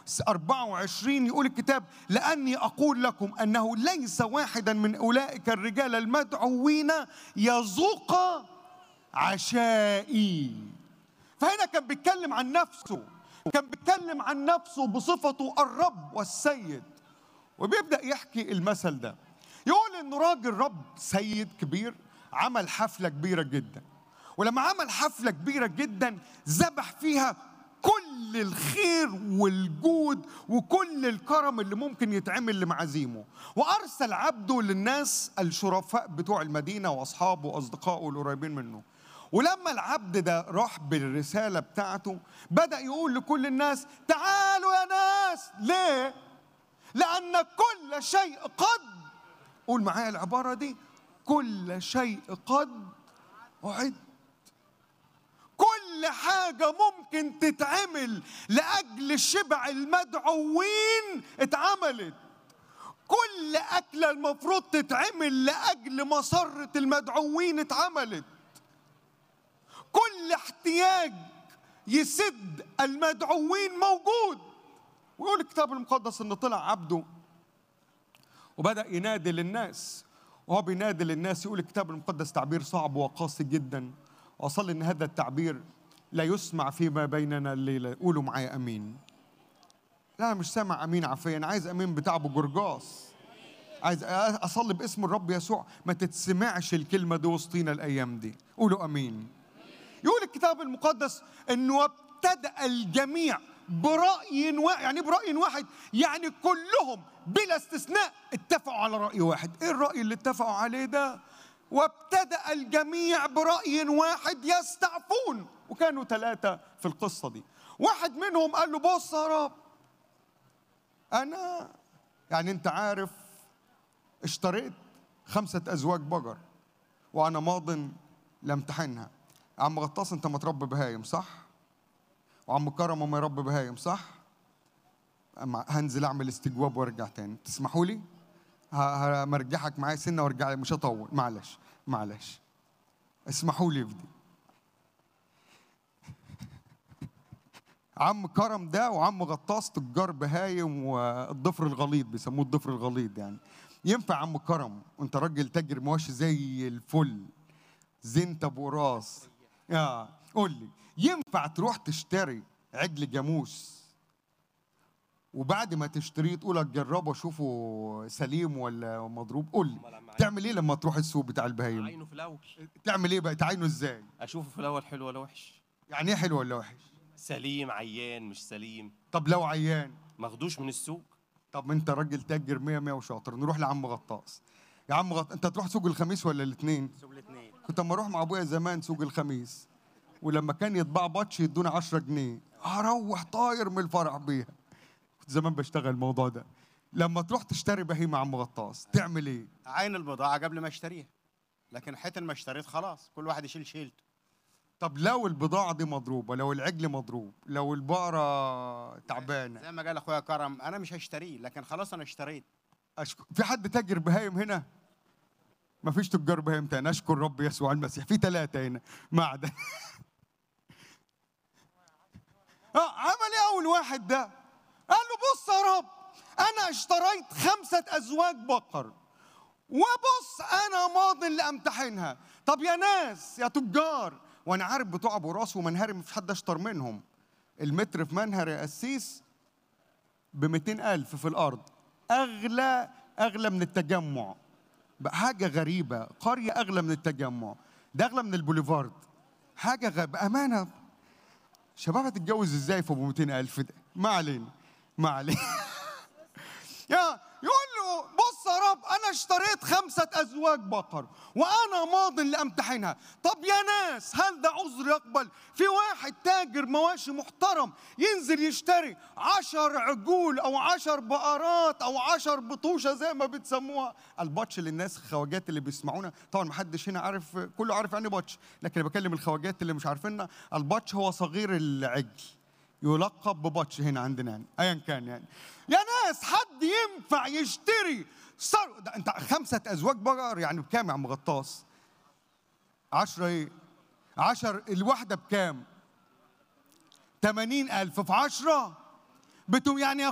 24 يقول الكتاب لأني أقول لكم أنه ليس واحدا من أولئك الرجال المدعوين يذوق عشائي فهنا كان بيتكلم عن نفسه كان بيتكلم عن نفسه بصفته الرب والسيد وبيبدأ يحكي المثل ده يقول إنه راجل رب سيد كبير عمل حفلة كبيرة جدا ولما عمل حفلة كبيرة جدا ذبح فيها كل الخير والجود وكل الكرم اللي ممكن يتعمل لمعازيمه وارسل عبده للناس الشرفاء بتوع المدينه واصحابه واصدقائه القريبين منه ولما العبد ده راح بالرساله بتاعته بدا يقول لكل الناس تعالوا يا ناس ليه لان كل شيء قد قول معايا العباره دي كل شيء قد اعد كل حاجة ممكن تتعمل لأجل شبع المدعوين اتعملت كل أكلة المفروض تتعمل لأجل مسرة المدعوين اتعملت كل احتياج يسد المدعوين موجود ويقول الكتاب المقدس ان طلع عبده وبدأ ينادي للناس وهو بينادي للناس يقول الكتاب المقدس تعبير صعب وقاسي جدا واصلي ان هذا التعبير لا يسمع فيما بيننا الليله قولوا معايا امين لا انا مش سامع امين عافيه انا عايز امين بتاع ابو جرجاس عايز اصلي باسم الرب يسوع ما تتسمعش الكلمه دي وسطينا الايام دي قولوا امين يقول الكتاب المقدس انه ابتدا الجميع برأي واحد يعني برأي واحد يعني كلهم بلا استثناء اتفقوا على رأي واحد ايه الرأي اللي اتفقوا عليه ده وابتدأ الجميع برأي واحد يستعفون وكانوا ثلاثة في القصة دي واحد منهم قال له بص يا رب أنا يعني أنت عارف اشتريت خمسة أزواج بقر وأنا ماض لامتحنها عم غطاس أنت متربي بهايم صح؟ وعم كرم ما يربي بهايم صح؟ هنزل أعمل استجواب وارجع تاني تسمحوا لي؟ همرجحك معايا سنه وارجع مش هطول معلش معلش اسمحوا لي في دي عم كرم ده وعم غطاس تجار بهايم والضفر الغليظ بيسموه الضفر الغليظ يعني ينفع عم كرم وانت راجل تاجر مواشي زي الفل زنت ابو راس اه قول لي ينفع تروح تشتري عجل جاموس وبعد ما تشتريه تقول اجربه اشوفه سليم ولا مضروب قول لي تعمل ايه لما تروح السوق بتاع البهايم عينه في الاول تعمل ايه بقى تعينه ازاي اشوفه في الاول حلو ولا وحش يعني ايه حلو ولا وحش سليم عيان مش سليم طب لو عيان ماخدوش من السوق طب انت راجل تاجر 100 100 وشاطر نروح لعم غطاس يا عم غط... انت تروح سوق الخميس ولا الاثنين سوق الاثنين كنت اما اروح مع ابويا زمان سوق الخميس ولما كان يطبع باتش يدونا 10 جنيه هروح طاير من الفرح بيها كنت زمان بشتغل الموضوع ده لما تروح تشتري بهيمه عم غطاس تعمل ايه عين البضاعة قبل ما اشتريها لكن حيث ما اشتريت خلاص كل واحد يشيل شيلته طب لو البضاعه دي مضروبه لو العجل مضروب لو البقره تعبانه زي ما قال اخويا كرم انا مش هشتريه لكن خلاص انا اشتريت أشكر. في حد تاجر بهايم هنا ما فيش تجار بهايم تاني اشكر رب يسوع المسيح في ثلاثه هنا ما عدا اه عمل ايه اول واحد ده قال له بص يا رب انا اشتريت خمسه ازواج بقر وبص انا ماض لامتحنها طب يا ناس يا تجار وانا عارف بتوع ابو راس ومنهري مفيش حد اشطر منهم المتر في منهر يا قسيس ب ألف في الارض اغلى اغلى من التجمع بقى حاجه غريبه قريه اغلى من التجمع ده اغلى من البوليفارد حاجه غ... بامانه شباب هتتجوز ازاي في ابو 200 الف ده ما علينا ما علينا يا يقول له بص يا رب انا اشتريت خمسه ازواج بقر وانا ماض لامتحنها طب يا ناس هل ده عذر يقبل في واحد تاجر مواشي محترم ينزل يشتري عشر عجول او عشر بقرات او عشر بطوشه زي ما بتسموها البطش للناس الخواجات اللي بيسمعونا طبعا ما حدش هنا عارف كله عارف يعني بطش لكن أنا بكلم الخواجات اللي مش عارفيننا البطش هو صغير العجل يلقب ببطش هنا عندنا يعني ايا كان يعني يا ناس حد ينفع يشتري صار ده انت خمسة ازواج بقر يعني بكام يا عم غطاس؟ عشرة ايه؟ عشر الواحدة بكام؟ تمانين ألف في عشرة بتقوم يعني